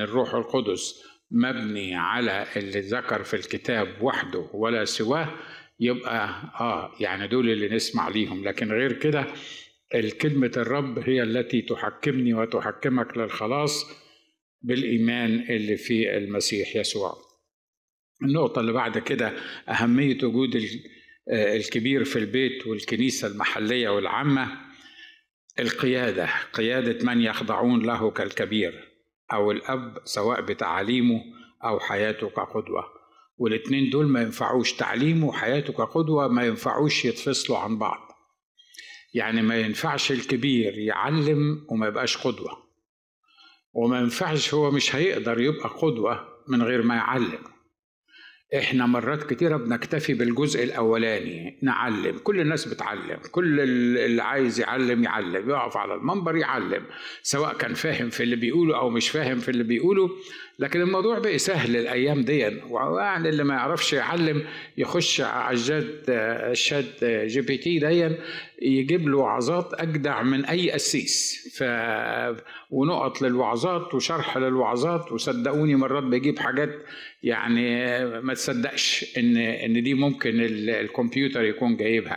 الروح القدس مبني على اللي ذكر في الكتاب وحده ولا سواه يبقى اه يعني دول اللي نسمع ليهم لكن غير كده الكلمة الرب هي التي تحكمني وتحكمك للخلاص بالإيمان اللي في المسيح يسوع النقطة اللي بعد كده أهمية وجود الكبير في البيت والكنيسة المحلية والعامة القيادة قيادة من يخضعون له كالكبير أو الأب سواء بتعاليمه أو حياته كقدوة والاتنين دول ما ينفعوش تعليمه وحياته كقدوة ما ينفعوش يتفصلوا عن بعض يعني ما ينفعش الكبير يعلم وما يبقاش قدوة وما ينفعش هو مش هيقدر يبقى قدوة من غير ما يعلم احنا مرات كتيرة بنكتفي بالجزء الاولاني نعلم كل الناس بتعلم كل اللي عايز يعلم يعلم يقف على المنبر يعلم سواء كان فاهم في اللي بيقوله او مش فاهم في اللي بيقوله لكن الموضوع بقى سهل الايام دي يعني اللي ما يعرفش يعلم يخش على الجاد الشات جي بي تي دي يجيب له وعظات اجدع من اي قسيس ف ونقط للوعظات وشرح للوعظات وصدقوني مرات بيجيب حاجات يعني ما تصدقش ان ان دي ممكن الكمبيوتر يكون جايبها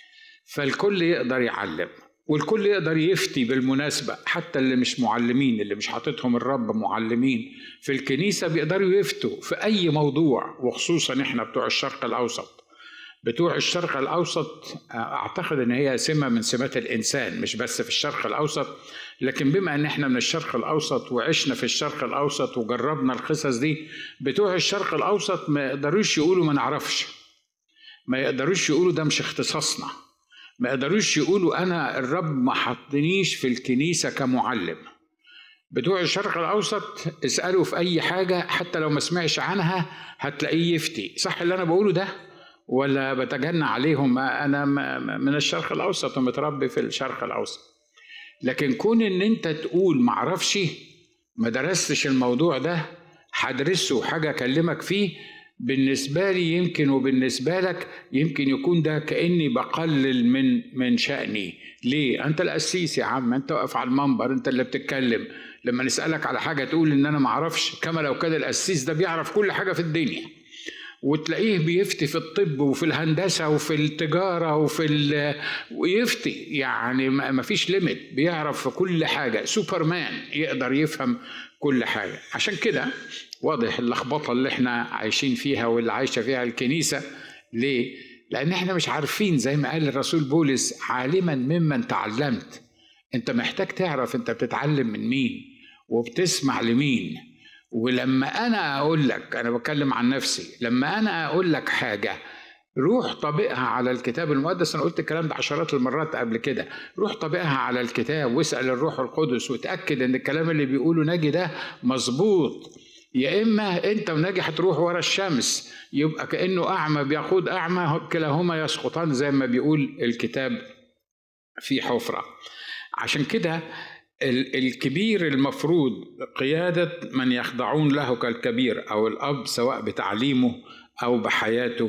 فالكل يقدر يعلم والكل يقدر يفتي بالمناسبة حتى اللي مش معلمين اللي مش حاططهم الرب معلمين في الكنيسة بيقدروا يفتوا في أي موضوع وخصوصا إحنا بتوع الشرق الأوسط بتوع الشرق الأوسط أعتقد إن هي سمة من سمات الإنسان مش بس في الشرق الأوسط لكن بما إن إحنا من الشرق الأوسط وعشنا في الشرق الأوسط وجربنا القصص دي بتوع الشرق الأوسط ما يقدروش يقولوا ما نعرفش ما يقدروش يقولوا ده مش اختصاصنا ما يقدروش يقولوا انا الرب ما حطنيش في الكنيسه كمعلم بتوع الشرق الاوسط اسالوا في اي حاجه حتى لو ما سمعش عنها هتلاقيه يفتي صح اللي انا بقوله ده ولا بتجنى عليهم انا من الشرق الاوسط ومتربي في الشرق الاوسط لكن كون ان انت تقول معرفش ما درستش الموضوع ده هدرسه حاجه اكلمك فيه بالنسبة لي يمكن وبالنسبة لك يمكن يكون ده كأني بقلل من من شأني ليه؟ أنت القسيس يا عم أنت واقف على المنبر أنت اللي بتتكلم لما نسألك على حاجة تقول إن أنا معرفش كما لو كان القسيس ده بيعرف كل حاجة في الدنيا وتلاقيه بيفتي في الطب وفي الهندسة وفي التجارة وفي ال... ويفتي يعني ما فيش ليميت بيعرف في كل حاجة سوبرمان يقدر يفهم كل حاجة عشان كده واضح اللخبطة اللي احنا عايشين فيها واللي عايشة فيها الكنيسة ليه؟ لأن احنا مش عارفين زي ما قال الرسول بولس عالما ممن تعلمت انت محتاج تعرف انت بتتعلم من مين وبتسمع لمين ولما انا اقول لك انا بتكلم عن نفسي لما انا اقول لك حاجه روح طبقها على الكتاب المقدس انا قلت الكلام ده عشرات المرات قبل كده روح طبقها على الكتاب واسال الروح القدس وتاكد ان الكلام اللي بيقوله ناجي ده مظبوط يا اما انت وناجي هتروح ورا الشمس يبقى كانه اعمى بيقود اعمى كلاهما يسقطان زي ما بيقول الكتاب في حفره عشان كده الكبير المفروض قيادة من يخضعون له كالكبير أو الأب سواء بتعليمه أو بحياته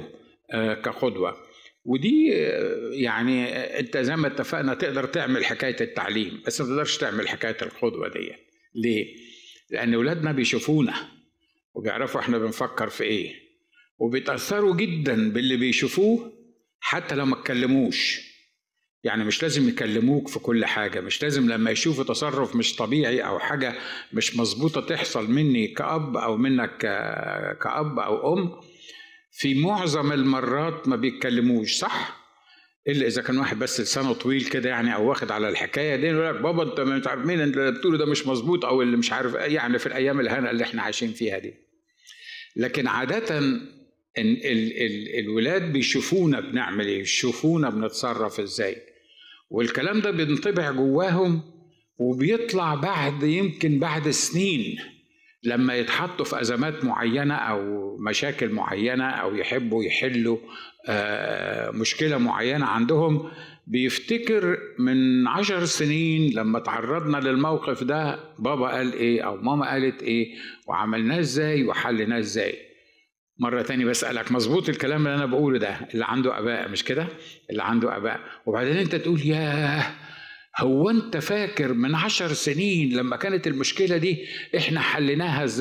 كقدوة ودي يعني انت زي ما اتفقنا تقدر تعمل حكايه التعليم بس ما تقدرش تعمل حكايه القدوه دي ليه؟ لان اولادنا بيشوفونا وبيعرفوا احنا بنفكر في ايه وبيتاثروا جدا باللي بيشوفوه حتى لو ما اتكلموش يعني مش لازم يكلموك في كل حاجه مش لازم لما يشوفوا تصرف مش طبيعي او حاجه مش مظبوطه تحصل مني كاب او منك كاب او ام في معظم المرات ما بيتكلموش صح الا اذا كان واحد بس لسانه طويل كده يعني او واخد على الحكايه دي يقول لك بابا انت مش عارف مين اللي بتقوله ده مش مظبوط او اللي مش عارف يعني في الايام الهنا اللي احنا عايشين فيها دي لكن عاده ال ال ال الولاد بيشوفونا بنعمل ايه بيشوفونا بنتصرف ازاي والكلام ده بينطبع جواهم وبيطلع بعد يمكن بعد سنين لما يتحطوا في ازمات معينه او مشاكل معينه او يحبوا يحلوا مشكله معينه عندهم بيفتكر من عشر سنين لما تعرضنا للموقف ده بابا قال ايه او ماما قالت ايه وعملناه ازاي وحلناه ازاي مرة تاني بسألك مظبوط الكلام اللي أنا بقوله ده اللي عنده آباء مش كده؟ اللي عنده آباء وبعدين أنت تقول ياه هو انت فاكر من عشر سنين لما كانت المشكلة دي احنا حليناها ازاي